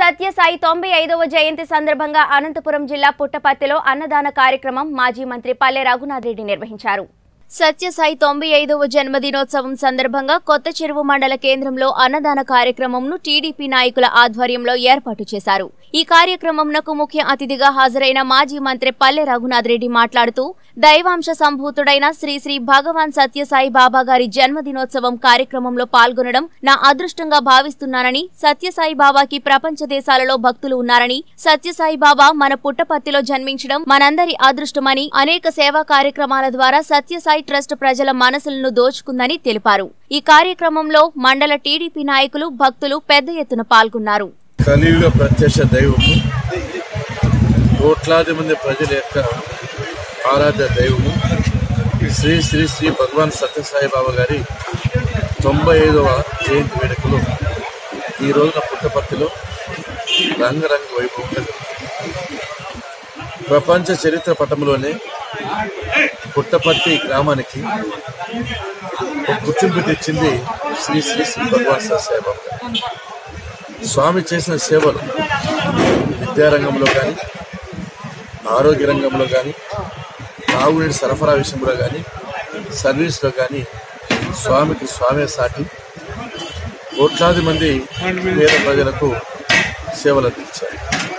సత్యసాయి తొంభై ఐదవ జయంతి సందర్భంగా అనంతపురం జిల్లా పుట్టపర్తిలో అన్నదాన కార్యక్రమం మాజీ మంత్రి పల్లె రఘునాథ్ రెడ్డి నిర్వహించారు సత్యసాయి తొంభై ఐదవ జన్మదినోత్సవం సందర్భంగా కొత్త చెరువు మండల కేంద్రంలో అన్నదాన కార్యక్రమంను టీడీపీ నాయకుల ఆధ్వర్యంలో ఏర్పాటు చేశారు ఈ కార్యక్రమంనకు ముఖ్య అతిథిగా హాజరైన మాజీ మంత్రి పల్లె రఘునాథ్ రెడ్డి మాట్లాడుతూ దైవాంశ సంభూతుడైన శ్రీ శ్రీ భగవాన్ సత్యసాయి బాబా గారి జన్మదినోత్సవం కార్యక్రమంలో పాల్గొనడం నా అదృష్టంగా భావిస్తున్నానని సత్యసాయి బాబాకి ప్రపంచ దేశాలలో భక్తులు ఉన్నారని సత్యసాయి బాబా మన పుట్టపర్తిలో జన్మించడం మనందరి అదృష్టమని అనేక సేవా కార్యక్రమాల ద్వారా సత్యసాయి ట్రస్ట్ ప్రజల మనసులను దోచుకుందని తెలిపారు ఈ కార్యక్రమంలో మండల టీడీపీ నాయకులు భక్తులు పెద్ద ఎత్తున పాల్గొన్నారు కలియుగ ప్రత్యక్ష దైవము కోట్లాది మంది ప్రజల యొక్క ఆరాధ్య దైవము శ్రీ శ్రీ శ్రీ భగవాన్ సత్యసాయి బాబా గారి తొంభై ఐదవ జయంతి వేడుకలు ఈ రోజున పుట్టపర్తిలో రంగరంగ వైభవంగా జరుగుతుంది. ప్రపంచ చరిత్ర పటంలోనే పుట్టపర్తి గ్రామానికి ఒక గుర్తింపు తెచ్చింది శ్రీ శ్రీ శ్రీ భగవాన్ సత్యసాయి బాబా గారు స్వామి చేసిన సేవలు విద్యారంగంలో కానీ ఆరోగ్య రంగంలో కానీ తాగునీటి సరఫరా విషయంలో కానీ సర్వీస్లో కానీ స్వామికి స్వామే సాటి కోట్లాది మంది పేద ప్రజలకు సేవలు అందించారు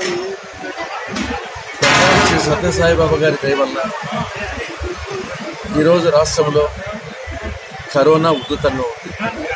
శ్రీ సత్యసాయిబాబా గారి దయ వల్ల ఈరోజు రాష్ట్రంలో కరోనా ఉద్ధృతంలో ఉంది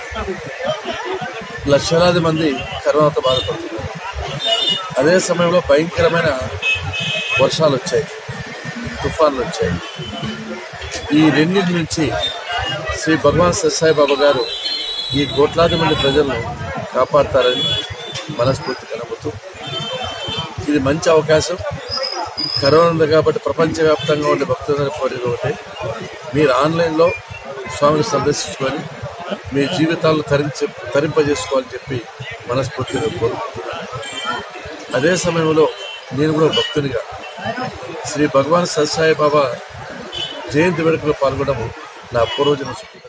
లక్షలాది మంది కరోనాతో బాధపడుతున్నారు అదే సమయంలో భయంకరమైన వర్షాలు వచ్చాయి తుఫాన్లు వచ్చాయి ఈ రెండింటి నుంచి శ్రీ భగవాన్ సత్యసాయి బాబా గారు ఈ కోట్లాది మంది ప్రజలను కాపాడతారని మనస్ఫూర్తిగా నమ్ముతూ ఇది మంచి అవకాశం కరోనా ఉంది కాబట్టి ప్రపంచవ్యాప్తంగా ఉండే భక్తులందరి కోరిక ఒకటి మీరు ఆన్లైన్లో స్వామిని సందర్శించుకొని మీ జీవితాలను తరించి తరింపజేసుకోవాలని చెప్పి మనస్ఫూర్తిగా కోరుకుంటున్నాను అదే సమయంలో నేను కూడా భక్తునిగా శ్రీ భగవాన్ సత్సాయి బాబా జయంతి వేడుకలో పాల్గొనడం నా పూర్వజన్మ సుకృతం.